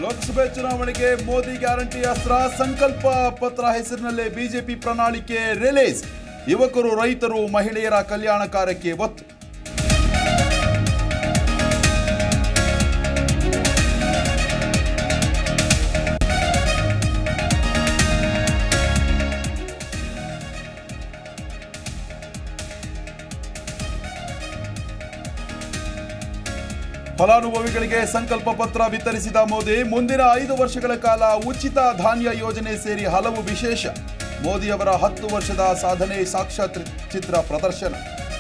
ಲೋಕಸಭೆ ಚುನಾವಣೆಗೆ ಮೋದಿ ಗ್ಯಾರಂಟಿ ಅಸ್ತ್ರ ಸಂಕಲ್ಪ ಪತ್ರ ಹೆಸರಿನಲ್ಲಿ ಬಿಜೆಪಿ ಪ್ರಣಾಳಿಕೆ ರಿಲೀಸ್ ಯುವಕರು ರೈತರು ಮಹಿಳೆಯರ ಕಲ್ಯಾಣ ಕಾರ್ಯಕ್ಕೆ ಒತ್ತು ಫಲಾನುಭವಿಗಳಿಗೆ ಸಂಕಲ್ಪ ಪತ್ರ ವಿತರಿಸಿದ ಮೋದಿ ಮುಂದಿನ ಐದು ವರ್ಷಗಳ ಕಾಲ ಉಚಿತ ಧಾನ್ಯ ಯೋಜನೆ ಸೇರಿ ಹಲವು ವಿಶೇಷ ಮೋದಿಯವರ ಹತ್ತು ವರ್ಷದ ಸಾಧನೆ ಸಾಕ್ಷಾತ್ ಚಿತ್ರ ಪ್ರದರ್ಶನ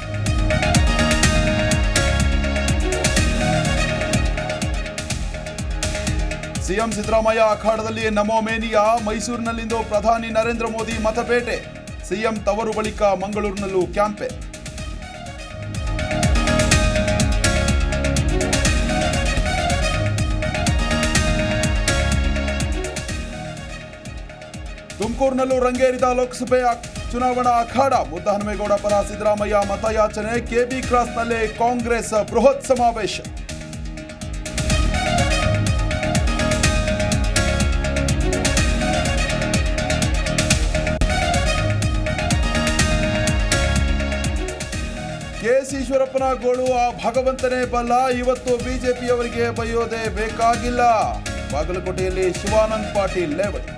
ಸಿಎಂ ಸಿದ್ದರಾಮಯ್ಯ ಅಖಾಡದಲ್ಲಿ ನಮೋ ಮೇನಿಯಾ ಮೈಸೂರಿನಲ್ಲಿಂದು ಪ್ರಧಾನಿ ನರೇಂದ್ರ ಮೋದಿ ಮತಪೇಟೆ ಸಿಎಂ ತವರು ಬಳಿಕ ಮಂಗಳೂರಿನಲ್ಲೂ ಕ್ಯಾಂಪೆ ತುಮಕೂರಿನಲ್ಲೂ ರಂಗೇರಿದ ಲೋಕಸಭೆ ಅಖ್- ಚುನಾವಣಾ ಅಖಾಡ ಮುದ್ದಹನುಮೇಗೌಡ ಪರ ಸಿದ್ದರಾಮಯ್ಯ ಮತಯಾಚನೆ ಕೆಬಿ ಕ್ರಾಸ್ನಲ್ಲಿ ಕಾಂಗ್ರೆಸ್ ಬೃಹತ್ ಸಮಾವೇಶ ಕೆಎಸ್ ಈಶ್ವರಪ್ಪನ ಗೋಳು ಆ ಭಗವಂತನೇ ಬಲ್ಲ ಇವತ್ತು ಬಿಜೆಪಿಯವರಿಗೆ ಬೈಯೋದೇ ಬೇಕಾಗಿಲ್ಲ ಬಾಗಲಕೋಟೆಯಲ್ಲಿ ಶಿವಾನಂದ್ ಪಾಟೀಲ್ ಲೇವಡಿ